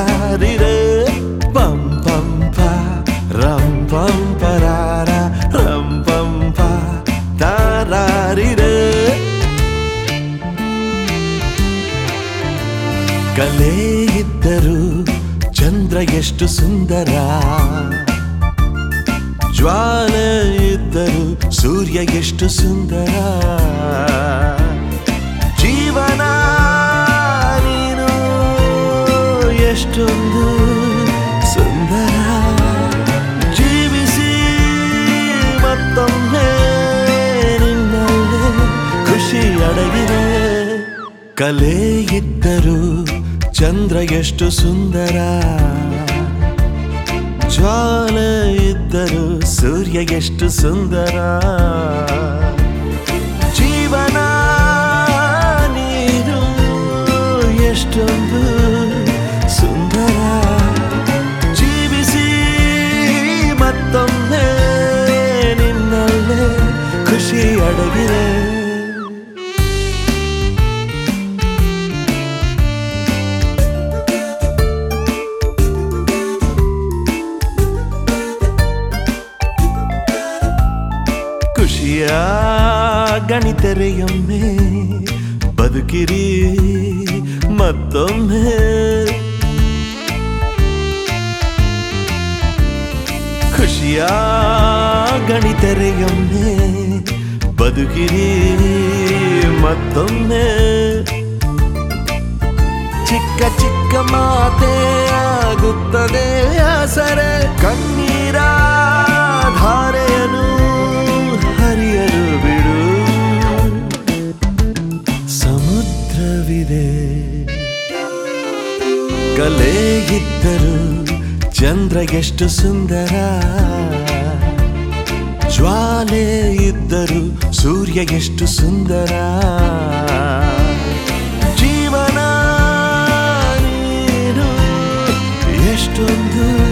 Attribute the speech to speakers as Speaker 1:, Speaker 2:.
Speaker 1: ತಾರಾರಿರೆ ಪಂ ಪಂ ಪ ರಂ ಪಂ ಪರಾರ ರಂ ಪಂ ಪ ತಾರಾರಿರೆ ಕಲೆ ಇದ್ದರು ಚಂದ್ರ ಎಷ್ಟು ಸುಂದರ ಜ್ವಾಲೆ ಇದ್ದರು ಸೂರ್ಯ ಎಷ್ಟು ಸುಂದರ ಜೀವನ ನೀನು ಎಷ್ಟೊಂದು ಸುಂದರ ಜೀವಿಸಿ ಮತ್ತೊಮ್ಮೆ ನಿನ್ನಲ್ಲೇ ಖುಷಿ ಅಡಗಿದೆ ಕಲೆ ಇದ್ದರು ಚಂದ್ರ ಎಷ್ಟು ಸುಂದರ ಜ್ವಾಲೆ ಇದ್ದರು ಸೂರ್ಯ ಎಷ್ಟು ಸುಂದರ ಜೀವನ ನೀನು ಎಷ್ಟೊಂದು ಸುಂದರ ಜೀವಿಸಿ ಮತ್ತೊಮ್ಮೆ ನಿನ್ನಲ್ಲೇ ಖುಷಿ ಅಡಗಿದೆ ಖುಷಿಯ ಗಣಿತರೆಯೊಮ್ಮೆ ಬದುಕಿರಿ ಮತ್ತೊಮ್ಮೆ ಖುಷಿಯ ಗಣಿತರೆಯೊಮ್ಮೆ ಬದುಕಿರಿ ಮತ್ತೊಮ್ಮೆ ಚಿಕ್ಕ ಚಿಕ್ಕ ಮಾತೆ ಆಗುತ್ತದೆ ಆಸರೆ ಕಣ್ಣೀರ ಧಾರೆಯನು ಹರಿಯಲು ಬಿಡು ಸಮುದ್ರವಿದೆ ಕಲೆ ಇದ್ದರು ಚಂದ್ರ ಎಷ್ಟು ಸುಂದರ ಜ್ವಾಲೆ ಇದ್ದರು ಸೂರ್ಯ ಎಷ್ಟು ಸುಂದರ ಜೀವನ ನೀನು ಎಷ್ಟೊಂದು